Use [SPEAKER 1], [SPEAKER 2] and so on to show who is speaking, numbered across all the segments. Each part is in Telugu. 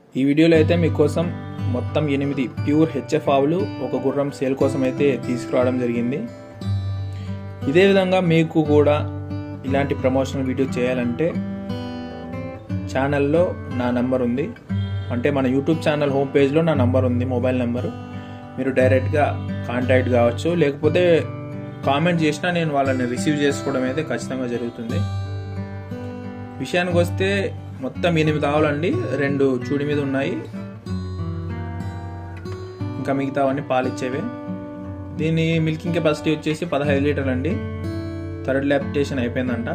[SPEAKER 1] ఈ వీడియోలో అయితే మీకోసం మొత్తం ఎనిమిది ప్యూర్ హెచ్ఎఫ్ ఆవులు ఒక గుర్రం సేల్ కోసం అయితే తీసుకురావడం జరిగింది ఇదే విధంగా మీకు కూడా ఇలాంటి ప్రమోషనల్ వీడియో చేయాలంటే ఛానల్లో నా నంబర్ ఉంది అంటే మన యూట్యూబ్ ఛానల్ హోమ్ పేజ్లో నా నంబర్ ఉంది మొబైల్ నెంబరు మీరు డైరెక్ట్గా కాంటాక్ట్ కావచ్చు లేకపోతే కామెంట్ చేసినా నేను వాళ్ళని రిసీవ్ చేసుకోవడం అయితే ఖచ్చితంగా జరుగుతుంది విషయానికి వస్తే మొత్తం ఎనిమిది ఆవులండి రెండు చూడి మీద ఉన్నాయి ఇంకా మిగతావన్నీ పాలు ఇచ్చేవే దీని మిల్కింగ్ కెపాసిటీ వచ్చేసి పదహైదు లీటర్లు అండి థర్డ్ ల్యాప్టేషన్ అయిపోయిందంట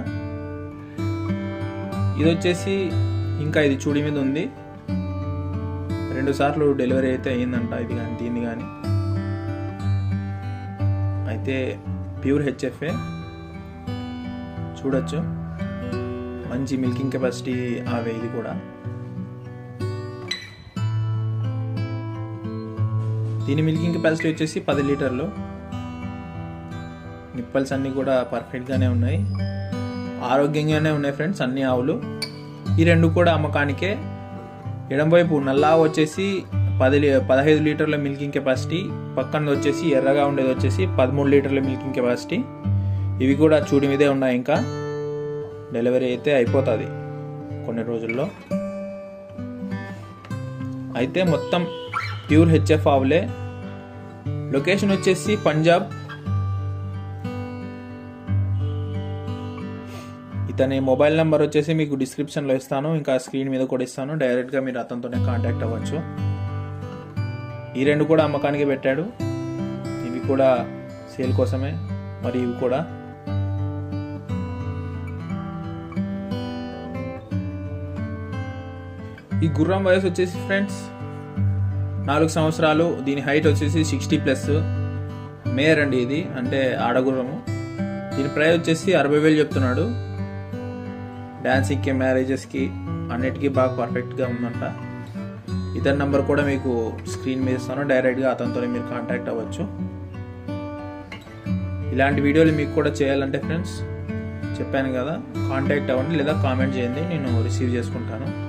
[SPEAKER 1] ఇది వచ్చేసి ఇంకా ఇది చూడి మీద ఉంది రెండు సార్లు డెలివరీ అయితే అయ్యిందంట ఇది కానీ దీన్ని కానీ అయితే ప్యూర్ హెచ్ఎఫ్ఏ చూడొచ్చు మంచి మిల్కింగ్ కెపాసిటీ ఆవే ఇది కూడా దీని మిల్కింగ్ కెపాసిటీ వచ్చేసి పది లీటర్లు నిప్పల్స్ అన్నీ కూడా పర్ఫెక్ట్గానే ఉన్నాయి ఆరోగ్యంగానే ఉన్నాయి ఫ్రెండ్స్ అన్ని ఆవులు ఈ రెండు కూడా అమ్మకానికే ఎడంవైపు నల్లా వచ్చేసి పది పదహైదు లీటర్ల మిల్కింగ్ కెపాసిటీ పక్కన వచ్చేసి ఎర్రగా ఉండేది వచ్చేసి పదమూడు లీటర్ల మిల్కింగ్ కెపాసిటీ ఇవి కూడా చూడి మీదే ఉన్నాయి ఇంకా డెలివరీ అయితే అయిపోతుంది కొన్ని రోజుల్లో అయితే మొత్తం ప్యూర్ హెచ్ఎఫ్ ఆవులే లొకేషన్ వచ్చేసి పంజాబ్ ఇతని మొబైల్ నెంబర్ వచ్చేసి మీకు డిస్క్రిప్షన్లో ఇస్తాను ఇంకా స్క్రీన్ మీద కూడా ఇస్తాను డైరెక్ట్గా మీరు అతనితోనే కాంటాక్ట్ అవ్వచ్చు ఈ రెండు కూడా అమ్మకానికి పెట్టాడు ఇవి కూడా సేల్ కోసమే మరి ఇవి కూడా ఈ గుర్రం వయసు వచ్చేసి ఫ్రెండ్స్ నాలుగు సంవత్సరాలు దీని హైట్ వచ్చేసి సిక్స్టీ ప్లస్ మేయర్ అండి ఇది అంటే ఆడగుర్రము దీని ప్రైస్ వచ్చేసి అరవై వేలు చెప్తున్నాడు డ్యాన్సింగ్కి మ్యారేజెస్కి అన్నిటికీ బాగా పర్ఫెక్ట్గా ఉందంట ఇతని నెంబర్ కూడా మీకు స్క్రీన్ మీద ఇస్తాను డైరెక్ట్గా అతనితోనే మీరు కాంటాక్ట్ అవ్వచ్చు ఇలాంటి వీడియోలు మీకు కూడా చేయాలంటే ఫ్రెండ్స్ చెప్పాను కదా కాంటాక్ట్ అవ్వండి లేదా కామెంట్ చేయండి నేను రిసీవ్ చేసుకుంటాను